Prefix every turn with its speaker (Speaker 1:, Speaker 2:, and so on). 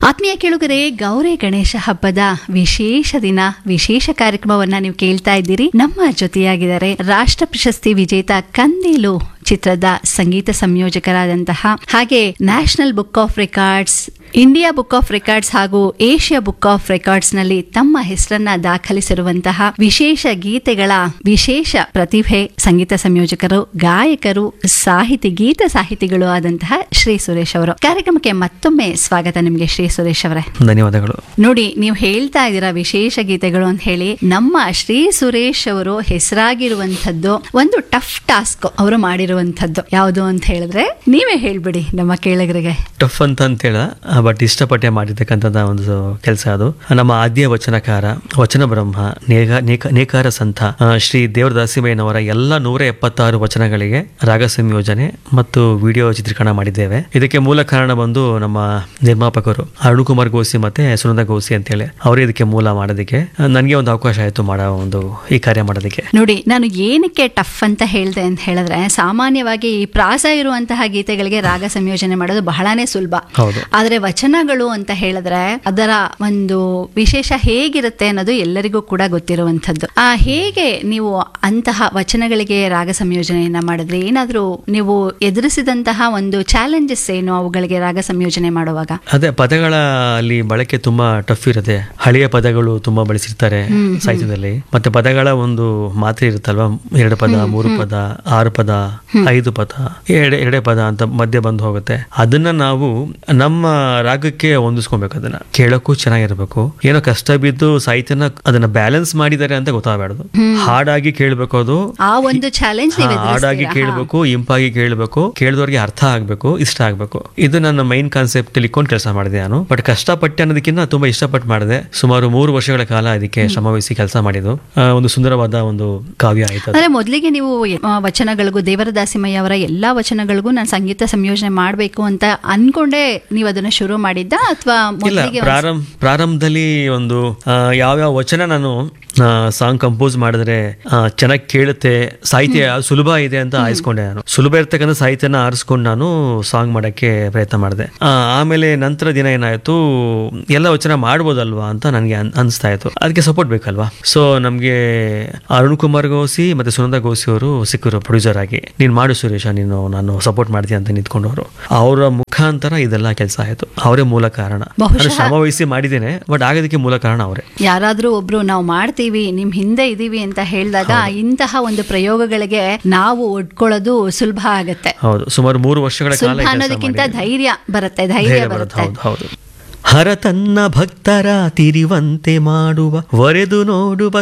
Speaker 1: ಆತ್ಮೀಯ ಕೇಳುಗರೆ ಗೌರಿ ಗಣೇಶ ಹಬ್ಬದ ವಿಶೇಷ ದಿನ ವಿಶೇಷ ಕಾರ್ಯಕ್ರಮವನ್ನ ನೀವು ಕೇಳ್ತಾ ಇದ್ದೀರಿ ನಮ್ಮ ಜೊತೆಯಾಗಿದ್ದಾರೆ ರಾಷ್ಟ್ರ ಪ್ರಶಸ್ತಿ ವಿಜೇತ ಕಂದೀಲು ಚಿತ್ರದ ಸಂಗೀತ ಸಂಯೋಜಕರಾದಂತಹ ಹಾಗೆ national book of records India book of records ಹಾಗೂ ಏಷ್ಯಾ ಬುಕ್ ಆಫ್ ರೆಕಾರ್ಡ್ಸ್ ನಲ್ಲಿ ತಮ್ಮ ಹೆಸರನ್ನ ದಾಖಲಿಸಿರುವಂತಹ ವಿಶೇಷ ಗೀತೆಗಳ ವಿಶೇಷ ಪ್ರತಿಭೆ ಸಂಗೀತ ಸಂಯೋಜಕರು ಗಾಯಕರು ಸಾಹಿತಿ ಗೀತ ಸಾಹಿತಿಗಳು ಆದಂತಹ ಶ್ರೀ ಸುರೇಶ್ ಅವರು ಕಾರ್ಯಕ್ರಮಕ್ಕೆ ಮತ್ತೊಮ್ಮೆ ಸ್ವಾಗತ ನಿಮಗೆ ಶ್ರೀ ಸುರೇಶ್ ಅವರೇ
Speaker 2: ಧನ್ಯವಾದಗಳು
Speaker 1: ನೋಡಿ ನೀವು ಹೇಳ್ತಾ ಇದ್ದೀರಾ ವಿಶೇಷ ಗೀತೆಗಳು ಅಂತ ಹೇಳಿ ನಮ್ಮ ಶ್ರೀ ಸುರೇಶ್ ಅವರು ಹೆಸರಾಗಿರುವಂತದ್ದು ಒಂದು ಟಫ್ ಟಾಸ್ಕ್ ಅವರು ಮಾಡಿರುವಂತದ್ದು ಯಾವುದು ಅಂತ ಹೇಳಿದ್ರೆ ನೀವೇ ಹೇಳ್ಬಿಡಿ ನಮ್ಮ ಕೇಳಗರಿಗೆ
Speaker 2: ಟಫ್ ಅಂತ ಅಂತ ಹೇಳ ಬಟ್ ಇಷ್ಟಪಟ್ಟೆ ಮಾಡಿರ್ತಕ್ಕಂಥದ್ದು ಒಂದು ಕೆಲಸ ಅದು ನಮ್ಮ ಆದ್ಯ ವಚನಕಾರ ವಚನ ಬ್ರಹ್ಮ ನೇಗ ನೇಕ- ನೇಕಾರ ಸಂತ ಆ, ಶ್ರೀ ದೇವರದಾಸಿಮಯ್ಯನವರ ಎಲ್ಲ ನೂರ ಎಪ್ಪತ್ತಾರು ವಚನಗಳಿಗೆ ರಾಗ ಸಂಯೋಜನೆ ಮತ್ತು ವಿಡಿಯೋ ಚಿತ್ರೀಕರಣ ಮಾಡಿದ್ದೇವೆ ಇದಕ್ಕೆ ಮೂಲ ಕಾರಣ ಬಂದು ನಮ್ಮ ನಿರ್ಮಾಪಕರು ಅರುಣ್ ಕುಮಾರ್ ಗೋಸಿ ಮತ್ತೆ ಸುನಂದ ಗೋಸಿ ಅಂತೇಳಿ ಅವರೇ ಇದಕ್ಕೆ ಮೂಲ ಮಾಡೋದಕ್ಕೆ ನನಗೆ ಒಂದು ಅವಕಾಶ ಆಯಿತು ಮಾಡೋ ಒಂದು ಈ ಕಾರ್ಯ ಮಾಡೋದಕ್ಕೆ
Speaker 1: ನೋಡಿ ನಾನು ಏನಕ್ಕೆ ಟಫ್ ಅಂತ ಹೇಳ್ದೆ ಅಂತ ಹೇಳಿದ್ರೆ ಸಾಮಾನ್ಯವಾಗಿ ಈ ಪ್ರಾಸ ಇರುವಂತಹ ಗೀತೆಗಳಿಗೆ ರಾಗ ಸಂಯೋಜನೆ ಮಾಡೋದು ಬಹಳಾನೇ ಸುಲಭ
Speaker 2: ಹೌದು
Speaker 1: ಆದ್ರೆ ವಚನಗಳು ಅಂತ ಹೇಳಿದ್ರೆ ಅದರ ಒಂದು ವಿಶೇಷ ಹೇಗಿರುತ್ತೆ ಅನ್ನೋದು ಎಲ್ಲರಿಗೂ ಕೂಡ ಗೊತ್ತಿರುವಂತದ್ದು ಆ ಹೇಗೆ ನೀವು ಅಂತಹ ವಚನಗಳಿಗೆ ರಾಗ ಸಂಯೋಜನೆಯನ್ನ ಮಾಡಿದ್ರೆ ಏನಾದ್ರೂ ನೀವು ಎದುರಿಸಿದಂತಹ ಒಂದು ಚಾಲೆಂಜಸ್ ಏನು ಅವುಗಳಿಗೆ ರಾಗ ಸಂಯೋಜನೆ ಮಾಡುವಾಗ
Speaker 2: ಅದೇ ಪದಗಳ ಅಲ್ಲಿ ಬಳಕೆ ತುಂಬಾ ಟಫ್ ಇರುತ್ತೆ ಹಳೆಯ ಪದಗಳು ತುಂಬಾ ಬಳಸಿರ್ತಾರೆ ಸಾಹಿತ್ಯದಲ್ಲಿ ಮತ್ತೆ ಪದಗಳ ಒಂದು ಮಾತ್ರೆ ಇರುತ್ತಲ್ವಾ ಎರಡು ಪದ ಮೂರು ಪದ ಆರು ಪದ ಐದು ಪದ ಎರಡೆ ಎರಡೇ ಪದ ಅಂತ ಮಧ್ಯೆ ಬಂದು ಹೋಗುತ್ತೆ ಅದನ್ನ ನಾವು ನಮ್ಮ ರಾಗಕ್ಕೆ ಹೊಂದಿಸ್ಕೊಬೇಕು ಅದನ್ನ ಕೇಳಕ್ಕೂ ಚೆನ್ನಾಗಿರ್ಬೇಕು ಏನೋ ಕಷ್ಟ ಬಿದ್ದು ಸಾಹಿತ್ಯನ ಅದನ್ನ ಬ್ಯಾಲೆನ್ಸ್ ಮಾಡಿದ್ದಾರೆ ಅಂತ ಗೊತ್ತಾಗಬಾರ್ದು ಹಾಡಾಗಿ ಕೇಳಬೇಕು ಅದು
Speaker 1: ಆ ಒಂದು ಚಾಲೆಂಜ್
Speaker 2: ಹಾ,
Speaker 1: ನೀವು
Speaker 2: ಹಾಡಾಗಿ ಕೇಳಬೇಕು ಇಂಪಾಗಿ ಕೇಳಬೇಕು ಕೇಳಿದವ್ರಿಗೆ ಅರ್ಥ ಆಗ್ಬೇಕು ಇಷ್ಟ ಆಗ್ಬೇಕು ಇದು ನನ್ನ ಮೈನ್ ಕಾನ್ಸೆಪ್ಟ್ ಅಲ್ಲಿ ಇಟ್ಕೊಂಡು ಕೆಲಸ ಮಾಡಿದೆ ನಾನು ಬಟ್ ಕಷ್ಟಪಟ್ಟೆ ಅನ್ನೋದಕ್ಕಿಂತ ತುಂಬಾ ಇಷ್ಟಪಟ್ಟು ಮಾಡಿದೆ ಸುಮಾರು ಮೂರು ವರ್ಷಗಳ ಕಾಲ ಇದಕ್ಕೆ ಶ್ರಮವಹಿಸಿ ಕೆಲಸ ಮಾಡಿದ್ದು ಆ, ಒಂದು ಸುಂದರವಾದ ಒಂದು ಕಾವ್ಯ ಆಯ್ತು ಅದು.
Speaker 1: ಅಂದ್ರೆ ಮೊದಲಿಗೆ ನೀವು ಆ, ವಚನಗಳಿಗೂ ದೇವರ ದಾಸಿಮಯ್ಯ ಅವರ ಎಲ್ಲಾ ವಚನಗಳಿಗೂ ನಾನು ಸಂಗೀತ ಸಂಯೋಜನೆ ಮಾಡಬೇಕು ಅಂತ ಅನ್ಕೊಂಡೇ ನೀವು ಅದನ್ನ ಶುರು ಮಾಡಿದ್ದ ಅಥವಾ
Speaker 2: ಇಲ್ಲ
Speaker 1: ಮೊದಲಿಗೆ
Speaker 2: ಪ್ರಾರಂಭ ಪ್ರಾರಂಭದಲ್ಲಿ ಒಂದು ಆ, ಯಾವ್ಯಾವ ವಚನ ನಾನು ಸಾಂಗ್ ಕಂಪೋಸ್ ಮಾಡಿದ್ರೆ ಚೆನ್ನಾಗಿ ಕೇಳುತ್ತೆ ಸಾಹಿತ್ಯ ಸುಲಭ ಇದೆ ಅಂತ ಆರಿಸ್ಕೊಂಡೆ ನಾನು ಸುಲಭ ಇರ್ತಕ್ಕಂಥ ಸಾಹಿತ್ಯನ ಆರಿಸ್ಕೊಂಡು ನಾನು ಸಾಂಗ್ ಮಾಡಕ್ಕೆ ಪ್ರಯತ್ನ ಮಾಡಿದೆ ಆ, ಆಮೇಲೆ ನಂತರ ದಿನ ಏನಾಯ್ತು ಎಲ್ಲ ವಚನ ಮಾಡ್ಬೋದಲ್ವಾ ಅಂತ ನನಗೆ ಅನಿಸ್ತಾ ಇತ್ತು ಅದಕ್ಕೆ ಸಪೋರ್ಟ್ ಬೇಕಲ್ವಾ ಸೊ ನಮಗೆ ಅರುಣ್ ಕುಮಾರ್ ಗೋಸಿ ಮತ್ತೆ ಸುನಂದ ಗೋಸಿ ಅವರು ಸಿಕ್ಕರು ಪ್ರೊಡ್ಯೂಸರ್ ಆಗಿ ನೀನು ಮಾಡು ಸುರೇಶ ನೀನು ನಾನು ಸಪೋರ್ಟ್ ಮಾಡ್ತೀನಿ ಅಂತ ನಿಂತ್ಕೊಂಡವರು ಅವರ ಮುಖಾಂತರ ಇದೆಲ್ಲ ಕೆಲಸ ಆಯ್ತು ಅವರೇ ಮೂಲ ಕಾರಣ
Speaker 1: ಬಹುಶಃ-
Speaker 2: ನಾನು ಶ್ರಮ ವಹಿಸಿ ಮಾಡಿದ್ದೇನೆ ಬಟ್ ಆಗೋದಕ್ಕೆ ಮೂಲ ಕಾರಣ ಅವರೇ
Speaker 1: ಯಾರಾದ್ರೂ ಒಬ್ರು ನಾವು ಮಾಡ್ತೀವಿ ನಿಮ್ ಹಿಂದೆ ಇದೀವಿ ಅಂತ ಹೇಳಿದಾಗ ಇಂತಹ ಒಂದು ಪ್ರಯೋಗಗಳಿಗೆ ನಾವು ಒಡ್ಕೊಳ್ಳೋದು ಸುಲಭ ಆಗತ್ತೆ
Speaker 2: ಹೌದು ಸುಮಾರು ಮೂರು ವರ್ಷಗಳ ಕಾಲ ಈ
Speaker 1: ಸುಲಭ
Speaker 2: ಕೆಲ್ಸ
Speaker 1: ಅನ್ನೋದಕ್ಕಿಂತ
Speaker 2: ಮಾಡಿದ್ದೀನಿ.
Speaker 1: ಧೈರ್ಯ ಬರುತ್ತೆ ಧೈರ್ಯ
Speaker 2: ಧೈರ್ಯ ಬರುತ್ತೆ
Speaker 1: ಬರುತ್ತೆ
Speaker 2: ಹೌದು ಹೌದು ಹರ ತನ್ನ ಭಕ್ತರ ತಿರಿವಂತೆ ಮಾಡುವ ವರೆದು ನೋಡುವ